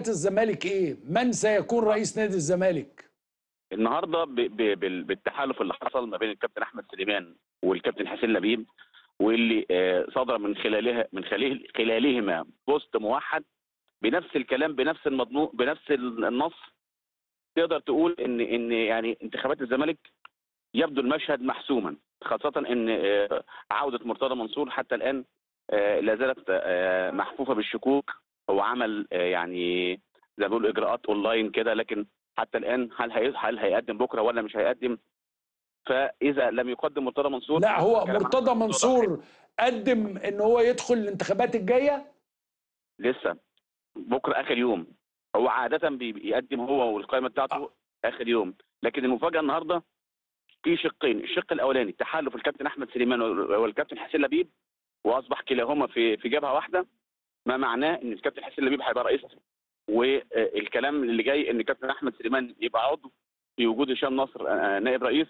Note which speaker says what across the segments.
Speaker 1: الزمالك ايه من سيكون رئيس نادي الزمالك
Speaker 2: النهارده ب... ب... بال- بالتحالف اللي حصل ما بين الكابتن احمد سليمان والكابتن حسين لبيب واللي آه، صدر من خلالها من خلال خلالهما بوست موحد بنفس الكلام بنفس المضمون بنفس النص تقدر تقول ان ان يعني انتخابات الزمالك يبدو المشهد محسوما خاصه ان آه، عوده مرتضى منصور حتى الان آه، لا زالت آه، محفوفه بالشكوك هو عمل آه، يعني زي ما بيقولوا اجراءات اونلاين كده لكن حتى الان هل هي هل هيقدم بكره ولا مش هيقدم فاذا لم يقدم مرتضى منصور
Speaker 1: لا هو
Speaker 2: الكلام عن
Speaker 1: مرتضى
Speaker 2: الموضوع ده
Speaker 1: منصور قدم ان هو يدخل الانتخابات الجايه
Speaker 2: لسه بكره اخر يوم هو عاده بي- بيقدم هو والقائمه بتاعته اخر يوم لكن المفاجاه النهارده في شقين الشق الاولاني تحالف الكابتن احمد سليمان وال- والكابتن حسين لبيب واصبح كلاهما في في جبهه واحده ما معناه ان الكابتن حسين لبيب هيبقى رئيس والكلام اللي جاي ان الكابتن احمد سليمان يبقى عضو في وجود هشام نصر آه، نائب رئيس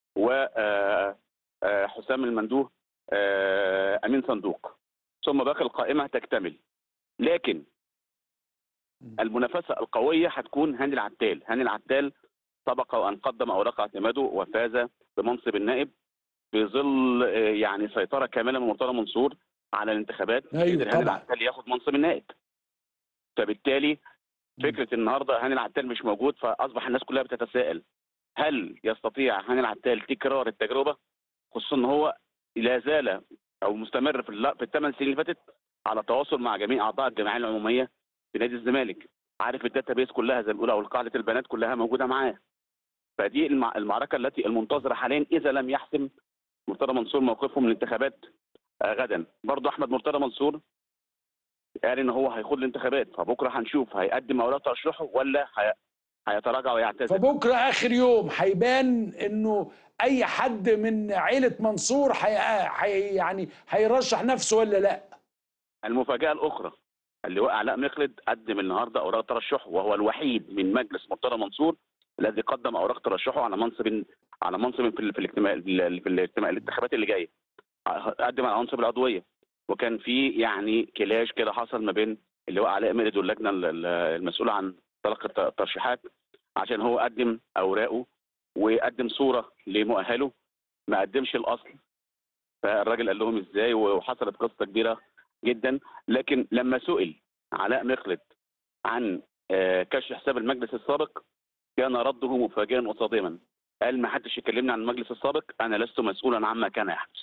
Speaker 2: وحسام المندوه آه، امين صندوق ثم باقي القائمه تكتمل لكن المنافسه القويه هتكون هاني العتال هاني العتال سبق وان قدم اوراق اعتماده وفاز بمنصب النائب في ظل آه، يعني سيطره كامله من مرتضى منصور على الانتخابات
Speaker 1: أيوة
Speaker 2: قدر هاني
Speaker 1: طبعاً.
Speaker 2: العتال ياخد منصب النائب فبالتالي فكره النهارده هاني العتال مش موجود فاصبح الناس كلها بتتساءل هل يستطيع هاني العتال تكرار التجربه خصوصا ان هو لا زال او مستمر في الل- في الثمان سنين اللي فاتت على تواصل مع جميع اعضاء الجمعيه العموميه في نادي الزمالك عارف الداتا بيس كلها زي ما بيقولوا او قاعده البيانات كلها موجوده معاه فدي المع- المعركه التي المنتظره حاليا اذا لم يحسم مرتضى منصور موقفه من الانتخابات آه، غدا برضه احمد مرتضى منصور قال ان هو هيخوض الانتخابات فبكره هنشوف هيقدم اوراق ترشحه ولا هي- هيتراجع ويعتذر
Speaker 1: فبكره اخر يوم هيبان انه اي حد من عيله منصور حي... حي... يعني هيرشح نفسه ولا لا
Speaker 2: المفاجاه الاخرى اللي هو علاء مخلد قدم النهارده اوراق ترشحه وهو الوحيد من مجلس مرتضى منصور الذي قدم اوراق ترشحه على منصب على منصب في ال- في الاجتماع في الاجتماع الانتخابات اللي جايه قدم على منصب العضويه وكان في يعني كلاش كده حصل ما بين اللي هو علاء مخلد واللجنه ال- ال- المسؤوله عن تلقي الت- الترشيحات عشان هو قدم اوراقه وقدم صوره لمؤهله ما قدمش الاصل فالراجل قال لهم ازاي وحصلت قصه كبيره جدا لكن لما سئل علاء مخلد عن آه، كشف حساب المجلس السابق كان رده مفاجئا وصادما قال ما حدش يكلمني عن المجلس السابق انا لست مسؤولا عما كان يحدث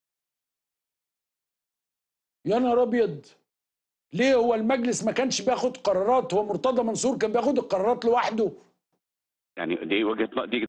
Speaker 1: يا نهار ابيض ليه هو المجلس ما كانش بياخد قرارات هو مرتضى منصور كان بياخد القرارات لوحده
Speaker 2: يعني دي وجهه دي